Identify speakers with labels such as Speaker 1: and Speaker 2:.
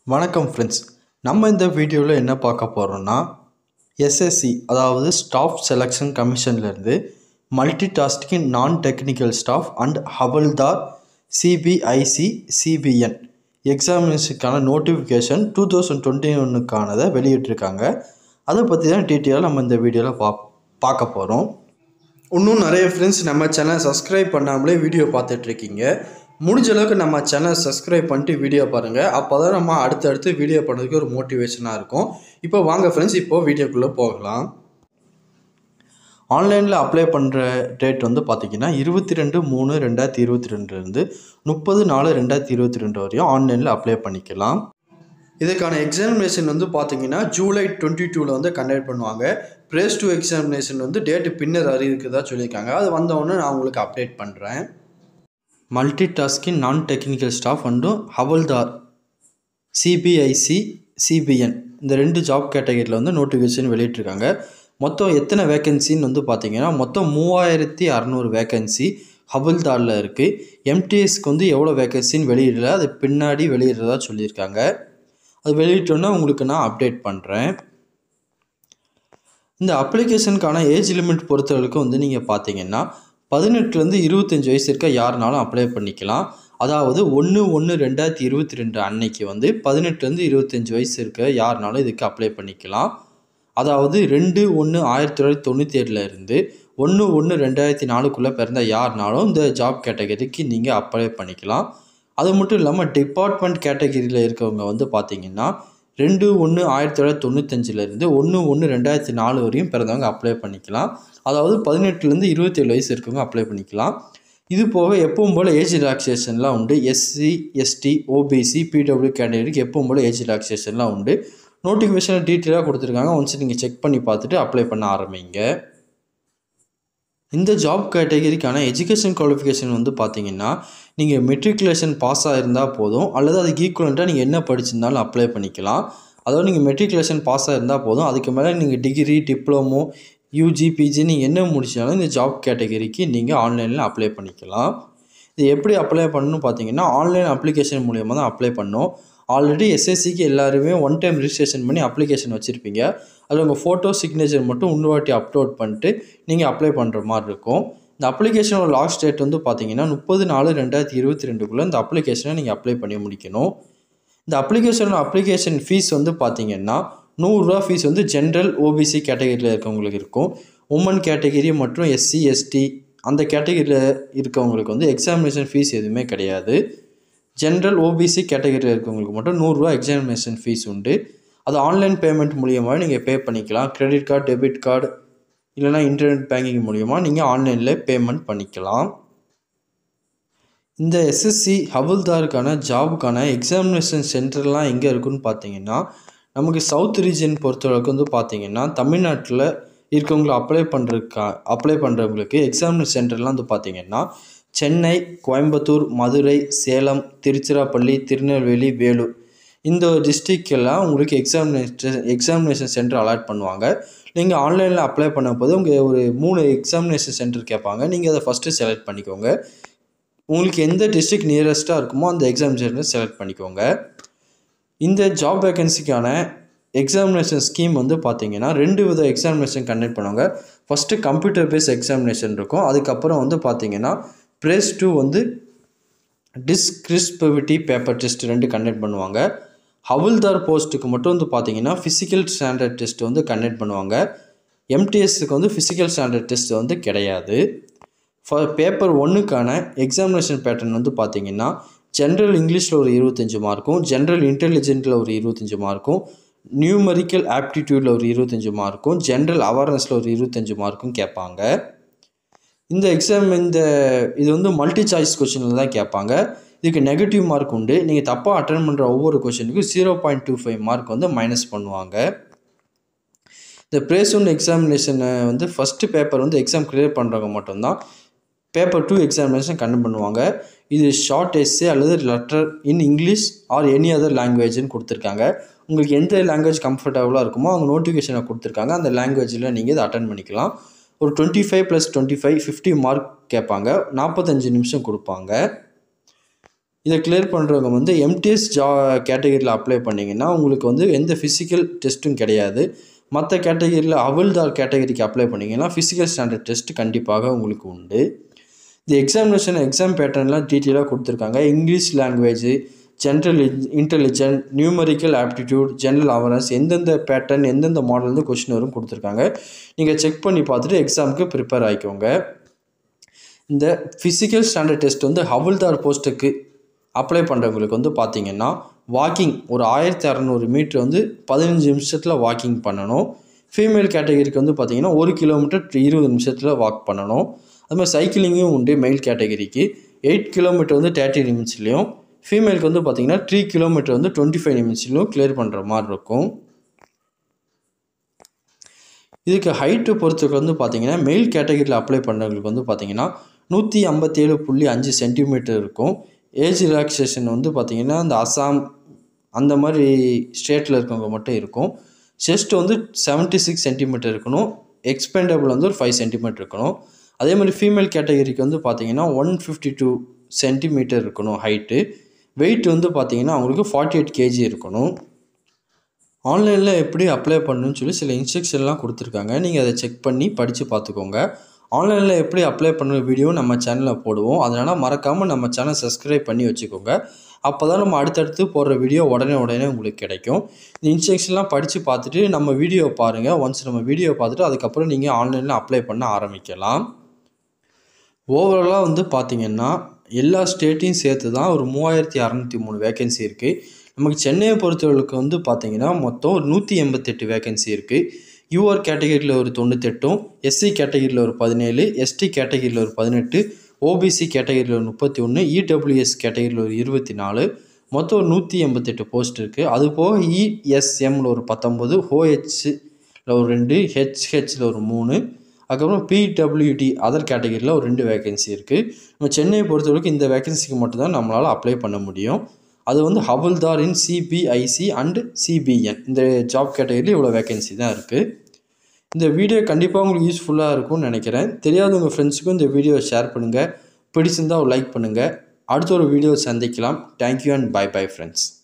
Speaker 1: வணக்கம் ஃப்ரெண்ட்ஸ் நம்ம இந்த வீடியோவில் என்ன பார்க்க போகிறோம்னா எஸ்எஸ்சி அதாவது ஸ்டாஃப் செலெக்ஷன் கமிஷன்லேருந்து multi tasking non technical staff and havaldar CBIC CBN எக்ஸாமினேஷனுக்கான நோட்டிஃபிகேஷன் டூ தௌசண்ட் டுவெண்ட்டி ஒன்றுக்கானதை வெளியிட்டிருக்காங்க அதை பற்றி தான் டீட்டெயிலாக நம்ம இந்த வீடியோவில் பா பார்க்க போகிறோம் இன்னும் நிறைய ஃப்ரெண்ட்ஸ் நம்ம சேனலை சப்ஸ்கிரைப் பண்ணாமலே வீடியோ பார்த்துட்ருக்கீங்க முடிஞ்ச அளவுக்கு நம்ம சேனலை சப்ஸ்கிரைப் பண்ணிட்டு வீடியோ பாருங்கள் அப்போ தான் நம்ம அடுத்தடுத்து வீடியோ பண்ணுறதுக்கு ஒரு மோட்டிவேஷனாக இருக்கும் இப்போ வாங்க ஃப்ரெண்ட்ஸ் இப்போது வீடியோக்குள்ளே போகலாம் ஆன்லைனில் அப்ளை பண்ணுற டேட் வந்து பார்த்திங்கன்னா இருபத்தி ரெண்டு மூணு ரெண்டாயிரத்தி இருபத்தி ரெண்டுலேருந்து முப்பது நாலு ரெண்டாயிரத்தி இருபத்தி ரெண்டு வரையும் ஆன்லைனில் அப்ளை பண்ணிக்கலாம் இதுக்கான எக்ஸாமினேஷன் வந்து பார்த்தீங்கன்னா ஜூலை டுவெண்ட்டி டூவில் வந்து கண்டக்ட் பண்ணுவாங்க ப்ரேஸ் டூ எக்ஸாமினேஷன் வந்து டேட்டு பின்னர் அறிவிக்கிறதா சொல்லியிருக்காங்க அது வந்தவுடனே நான் உங்களுக்கு அப்டேட் பண்ணுறேன் multi tasking non technical staff அண்டும் ஹவல்தார் சிபிஐசி சிபிஎன் இந்த ரெண்டு ஜாப் கேட்டகரியில் வந்து நோட்டிஃபிகேஷன் வெளியிட்டிருக்காங்க மொத்தம் எத்தனை வேக்கன்சின்னு வந்து பார்த்தீங்கன்னா மொத்தம் மூவாயிரத்தி அறநூறு வேக்கன்சி ஹவல்தாரில் இருக்குது எம்டிஎஸ்க்கு வந்து எவ்வளோ வேக்கன்சின்னு வெளியிடல அது பின்னாடி வெளியிடுறதா சொல்லியிருக்காங்க அது வெளியிட்டோன்னா உங்களுக்கு நான் அப்டேட் பண்ணுறேன் இந்த அப்ளிகேஷனுக்கான ஏஜ் லிமிட் பொறுத்தவரைக்கும் வந்து நீங்கள் பார்த்தீங்கன்னா பதினெட்டுலேருந்து இருபத்தஞ்சி வயசு இருக்க யாருனாலும் அப்ளை பண்ணிக்கலாம் அதாவது ஒன்று ஒன்று ரெண்டாயிரத்தி இருபத்தி ரெண்டு அன்னைக்கு வந்து பதினெட்டுலேருந்து இருபத்தஞ்சி வயசு இருக்க யாருனாலும் இதுக்கு அப்ளை பண்ணிக்கலாம் அதாவது ரெண்டு ஒன்று ஆயிரத்தி தொள்ளாயிரத்தி தொண்ணூற்றி ஏழில் இருந்து ஒன்று ஒன்று ரெண்டாயிரத்தி நாலுக்குள்ளே பிறந்த யாருனாலும் இந்த ஜாப் கேட்டகரிக்கு நீங்கள் அப்ளை பண்ணிக்கலாம் அது மட்டும் இல்லாமல் டிபார்ட்மெண்ட் கேட்டகரியில் இருக்கவங்க வந்து பார்த்தீங்கன்னா ரெண்டு ஒன்று ஆயிரத்தி தொள்ளாயிரத்தி தொண்ணூத்தஞ்சிலேருந்து ஒன்று ஒன்று ரெண்டாயிரத்தி நாலு வரையும் பிறந்தவங்க அப்ளை பண்ணிக்கலாம் அதாவது பதினெட்டுலேருந்து இருபத்தேழு வயசு இருக்கவங்க அப்ளை பண்ணிக்கலாம் இது போக எப்பவும் போல் ஏஜ் ரிலாக்ஸேஷன்லாம் உண்டு எஸ்சி எஸ்டி ஓபிசி பிடபிள்யூ கேட்டகரிக்கு எப்பவும் போல் ஏஜ் ரிலாக்ஸேஷன்லாம் உண்டு நோட்டிஃபிகேஷன் டீட்டெயிலாக கொடுத்துருக்காங்க ஒன்ஸ் நீங்கள் செக் பண்ணி பார்த்துட்டு அப்ளை பண்ண ஆரம்பிங்க இந்த ஜாப் கேட்டகரிக்கான எஜுகேஷன் குவாலிஃபிகேஷன் வந்து பார்த்தீங்கன்னா நீங்கள் மெட்ரிகுலேஷன் பாஸ் ஆகிருந்தால் போதும் அல்லது அதுக்கு ஈக்குவலண்ட்டாக நீங்கள் என்ன படிச்சிருந்தாலும் அப்ளை பண்ணிக்கலாம் அதாவது நீங்கள் மெட்ரிகுலேஷன் பாஸ் ஆகிருந்தால் போதும் அதுக்கு மேலே நீங்கள் டிகிரி டிப்ளமோ யூஜி பிஜி நீங்கள் என்ன முடிச்சாலும் இந்த ஜாப் கேட்டகரிக்கு நீங்கள் ஆன்லைனில் அப்ளை பண்ணிக்கலாம் இது எப்படி அப்ளை பண்ணணும்னு பார்த்தீங்கன்னா ஆன்லைன் அப்ளிகேஷன் மூலியமாக தான் அப்ளை பண்ணோம் ஆல்ரெடி எஸ்எஸ்சிக்கு எல்லாருமே ஒன் டைம் ரிஜிஸ்ட்ரேஷன் பண்ணி அப்ளிகேஷன் வச்சுருப்பீங்க அதில் உங்கள் ஃபோட்டோ சிக்னேச்சர் மட்டும் இன்னொருவாட்டி அப்லோட் பண்ணிட்டு நீங்கள் அப்ளை பண்ணுற மாதிரி இருக்கும் இந்த அப்ளிகேஷனோட லாஸ்ட் டேட் வந்து பார்த்தீங்கன்னா முப்பது நாலு ரெண்டாயிரத்தி இருபத்தி ரெண்டுக்குள்ளே இந்த அப்ளிகேஷனை நீங்கள் அப்ளை பண்ணி முடிக்கணும் இந்த அப்ளிகேஷனோட அப்ளிகேஷன் ஃபீஸ் வந்து பார்த்தீங்கன்னா நூறுரூவா ஃபீஸ் வந்து ஜென்ரல் ஓபிசி கேட்டகரியில் இருக்கவங்களுக்கு இருக்கும் உமன் கேட்டகரி மற்றும் எஸ்சி எஸ்டி அந்த கேட்டகரியில் இருக்கவங்களுக்கு வந்து எக்ஸாமினேஷன் ஃபீஸ் எதுவுமே கிடையாது ஜென்ரல் ஓபிசி கேட்டகரியில் இருக்கவங்களுக்கு மட்டும் நூறுரூவா எக்ஸாமினேஷன் ஃபீஸ் உண்டு அது ஆன்லைன் பேமெண்ட் மூலியமாக நீங்கள் பே பண்ணிக்கலாம் கிரெடிட் கார்டு டெபிட் கார்டு இல்லைனா இன்டர்நெட் பேங்கிங் மூலியமாக நீங்கள் ஆன்லைனில் பேமெண்ட் பண்ணிக்கலாம் இந்த எஸ்எஸ்சி ஹவல்தாருக்கான ஜாபுக்கான எக்ஸாமினேஷன் சென்டர்லாம் எங்கே இருக்குன்னு பார்த்தீங்கன்னா நமக்கு சவுத் ரீஜன் பொறுத்தளவுக்கு வந்து பார்த்தீங்கன்னா தமிழ்நாட்டில் இருக்கவங்களை அப்ளை பண்ணுறதுக்கா அப்ளை பண்ணுறவங்களுக்கு எக்ஸாமினேஷன் சென்டர்லாம் வந்து பார்த்தீங்கன்னா சென்னை கோயம்புத்தூர் மதுரை சேலம் திருச்சிராப்பள்ளி திருநெல்வேலி வேலூர் இந்த டிஸ்ட்ரிக்டெல்லாம் உங்களுக்கு எக்ஸாமினேஷன் எக்ஸாமினேஷன் சென்டர் அலாட் பண்ணுவாங்க நீங்கள் ஆன்லைனில் அப்ளை பண்ண போது உங்கள் ஒரு மூணு எக்ஸாமினேஷன் சென்டர் கேட்பாங்க நீங்கள் அதை ஃபஸ்ட்டு செலக்ட் பண்ணிக்கோங்க உங்களுக்கு எந்த டிஸ்ட்ரிக்ட் நியரஸ்ட்டாக இருக்குமோ அந்த எக்ஸாம் சென்டர் செலக்ட் பண்ணிக்கோங்க இந்த ஜாப் வேகன்சிக்கான எக்ஸாமினேஷன் ஸ்கீம் வந்து பார்த்தீங்கன்னா ரெண்டு வித எக்ஸாமினேஷன் கண்டக்ட் பண்ணுவாங்க ஃபஸ்ட்டு கம்ப்யூட்டர் பேஸ் எக்ஸாமினேஷன் இருக்கும் அதுக்கப்புறம் வந்து பார்த்தீங்கன்னா ப்ரெஸ் டூ வந்து டிஸ்கிரிஸ்பிவிட்டி பேப்பர் டெஸ்ட் ரெண்டு கண்டக்ட் பண்ணுவாங்க ஹவுல்தார் போஸ்ட்டுக்கு மட்டும் வந்து பார்த்தீங்கன்னா ஃபிசிக்கல் ஸ்டாண்டர்ட் டெஸ்ட் வந்து கண்டக்ட் பண்ணுவாங்க எம்டிஎஸ்க்கு வந்து ஃபிசிக்கல் ஸ்டாண்டர்ட் டெஸ்ட் வந்து கிடையாது ஃபார் பேப்பர் ஒன்றுக்கான எக்ஸாமினேஷன் பேட்டர்ன் வந்து பார்த்தீங்கன்னா ஜென்ரல் இங்கிலீஷில் ஒரு இருபத்தஞ்சி மார்க்கும் ஜென்ரல் இன்டெலிஜென்ட்டில் ஒரு இருபத்தஞ்சி மார்க்கும் நியூமரிக்கல் ஆப்டிடியூடில் ஒரு இருபத்தஞ்சி மார்க்கும் ஜென்ரல் அவேர்னஸில் ஒரு இருபத்தஞ்சி மார்க்கும் கேட்பாங்க இந்த எக்ஸாம் இந்த இது வந்து மல்டி சாய்ஸ் கொஷினில் தான் கேட்பாங்க இதுக்கு நெகட்டிவ் மார்க் உண்டு நீங்கள் தப்பாக அட்டன் பண்ணுற ஒவ்வொரு கொஷினுக்கும் zero point two five mark வந்து மைனஸ் பண்ணுவாங்க இந்த ப்ரேஸ் ஒன் எக்ஸாமினேஷனை வந்து ஃபஸ்ட்டு பேப்பர் வந்து எக்ஸாம் கிளியர் பண்ணுறவங்க மட்டும்தான் பேப்பர் டூ எக்ஸாமினேஷன் கண்டக்ட் பண்ணுவாங்க இது ஷார்ட் எஸ்ஸே அல்லது letter in English or any other லாங்குவேஜ்னு கொடுத்துருக்காங்க உங்களுக்கு எந்த லாங்குவேஜ் கம்ஃபர்டபுளாக இருக்குமோ அவங்க நோட்டிஃபிகேஷனை கொடுத்துருக்காங்க அந்த லாங்குவேஜில் நீங்கள் இதை அட்டன் பண்ணிக்கலாம் ஒரு twenty five plus twenty five fifty mark கேட்பாங்க நாற்பத்தஞ்சு நிமிஷம் கொடுப்பாங்க இதை கிளியர் பண்ணுறவங்க வந்து எம்டிஎஸ் ஜா கேட்டகரியில் அப்ளை பண்ணிங்கன்னா உங்களுக்கு வந்து எந்த ஃபிசிக்கல் டெஸ்ட்டும் கிடையாது மற்ற கேட்டகரியில் அவல்தார் கேட்டகரிக்கு அப்ளை பண்ணிங்கன்னா ஃபிசிக்கல் ஸ்டாண்டர்ட் டெஸ்ட் கண்டிப்பாக உங்களுக்கு உண்டு இந்த எக்ஸாமினேஷன் எக்ஸாம் பேட்டர்ன்லாம் டீட்டெயிலாக கொடுத்துருக்காங்க English language general intelligent numerical aptitude general awareness எந்தெந்த பேட்டர்ன் எந்தெந்த மாடல் கொஷின் வரும் கொடுத்துருக்காங்க நீங்கள் செக் பண்ணி பார்த்துட்டு எக்ஸாமுக்கு ப்ரிப்பேர் ஆகிக்கோங்க இந்த ஃபிசிக்கல் ஸ்டாண்டர்ட் டெஸ்ட் வந்து ஹவுல்தார் போஸ்ட்டுக்கு அப்ளை பண்ணுறவங்களுக்கு வந்து பார்த்தீங்கன்னா வாக்கிங் ஒரு ஆயிரத்தி அறநூறு மீட்டர் வந்து பதினஞ்சு நிமிஷத்தில் வாக்கிங் பண்ணணும் ஃபீமேல் கேட்டகரிக்கு வந்து பார்த்தீங்கன்னா ஒரு கிலோமீட்டர் இருபது நிமிஷத்தில் வாக் பண்ணணும் அது மாதிரி சைக்கிளிங்கும் உண்டு மெயில் கேட்டகரிக்கு எயிட் கிலோமீட்டர் வந்து தேர்ட்டி நிமிட்ஸ்லேயும் ஃபீமேலுக்கு வந்து பார்த்தீங்கன்னா த்ரீ கிலோமீட்டர் வந்து டுவெண்ட்டி ஃபைவ் நிமிட்ஸ்லையும் கிளியர் பண்ணுற மாதிரி இருக்கும் இதுக்கு ஹைட்டு பொறுத்தவரைக்கு வந்து பார்த்தீங்கன்னா மெயில் கேட்டகரியில் அப்ளை பண்ணுறவங்களுக்கு வந்து பார்த்தீங்கன்னா நூற்றி ஐம்பத்தேழு புள்ளி அஞ்சு சென்டிமீட்டர் இருக்கும் ஏஜ் ரிலாக்ஸேஷன் வந்து பார்த்திங்கன்னா இந்த அசாம் அந்த மாதிரி ஸ்டேட்டில் இருக்கவங்க மட்டும் இருக்கும் செஸ்ட் வந்து செவன்ட்டி சிக்ஸ் சென்டிமீட்டர் இருக்கணும் எக்ஸ்பெண்டபிள் வந்து ஒரு ஃபைவ் சென்டிமீட்டர் இருக்கணும் அதே மாதிரி ஃபீமேல் கேட்டகரிக்கு வந்து பார்த்தீங்கன்னா ஒன் ஃபிஃப்டி டூ சென்டிமீட்டர் இருக்கணும் ஹைட்டு வெயிட் வந்து பார்த்தீங்கன்னா அவங்களுக்கு ஃபார்ட்டி எயிட் கேஜி இருக்கணும் ஆன்லைனில் எப்படி அப்ளை பண்ணணும்னு சொல்லி சில இன்ஸ்ட்ரக்ஷன்லாம் கொடுத்துருக்காங்க நீங்கள் அதை செக் பண்ணி படித்து பார்த்துக்கோங்க ஆன்லைனில் எப்படி அப்ளை பண்ணுற வீடியோ நம்ம சேனலில் போடுவோம் அதனால் மறக்காமல் நம்ம சேனல் சப்ஸ்கிரைப் பண்ணி வச்சுக்கோங்க அப்போ தான் நம்ம அடுத்தடுத்து போடுற வீடியோ உடனே உடனே உங்களுக்கு கிடைக்கும் இந்த இன்ஸ்ட்ரக்ஷன்லாம் படித்து பார்த்துட்டு நம்ம வீடியோ பாருங்கள் ஒன்ஸ் நம்ம வீடியோ பார்த்துட்டு அதுக்கப்புறம் நீங்கள் ஆன்லைனில் அப்ளை பண்ண ஆரம்பிக்கலாம் ஓவராலாக வந்து பார்த்திங்கன்னா எல்லா ஸ்டேட்டையும் சேர்த்து தான் ஒரு மூவாயிரத்தி அறநூற்றி மூணு வேகன்சி இருக்குது நமக்கு சென்னையை பொறுத்தவரைக்கு வந்து பார்த்திங்கன்னா மொத்தம் ஒரு நூற்றி எண்பத்தெட்டு வேகன்சி இருக்குது யூஆர் கேட்டகரியில் ஒரு தொண்ணூத்தெட்டும் எஸ்சி கேட்டகரியில் ஒரு பதினேழு எஸ்டி கேட்டகரியில் ஒரு பதினெட்டு ஓபிசி கேட்டகரியில் ஒரு முப்பத்தி ஒன்று இடபிள்யூஎஸ் கேட்டகரியில் ஒரு இருபத்தி நாலு மொத்தம் ஒரு நூற்றி எண்பத்தெட்டு போஸ்ட் இருக்குது அது போக இஎஸ்எம்மில் ஒரு பத்தொம்பது ஓஹெச்சில் ஒரு ரெண்டு ஹெச்ஹெச்சில் ஒரு மூணு அதுக்கப்புறம் பிடபிள்யூடி அதர் கேட்டகரியில் ஒரு ரெண்டு வேகன்சி இருக்குது நம்ம சென்னையை பொறுத்தவரைக்கும் இந்த வேகன்சிக்கு மட்டும்தான் நம்மளால் அப்ளை பண்ண முடியும் அது வந்து havaldar in CBIC and CBN இந்த ஜாப் கேட்டகரியில் இவ்வளோ வேகன்சி தான் இருக்குது இந்த வீடியோ கண்டிப்பாக உங்களுக்கு யூஸ்ஃபுல்லாக இருக்கும்னு நினைக்கிறேன் தெரியாத உங்கள் ஃப்ரெண்ட்ஸுக்கும் இந்த வீடியோவை ஷேர் பண்ணுங்கள் பிடிச்சிருந்தால் ஒரு லைக் பண்ணுங்கள் அடுத்த ஒரு வீடியோ சந்திக்கலாம் thank you and bye bye friends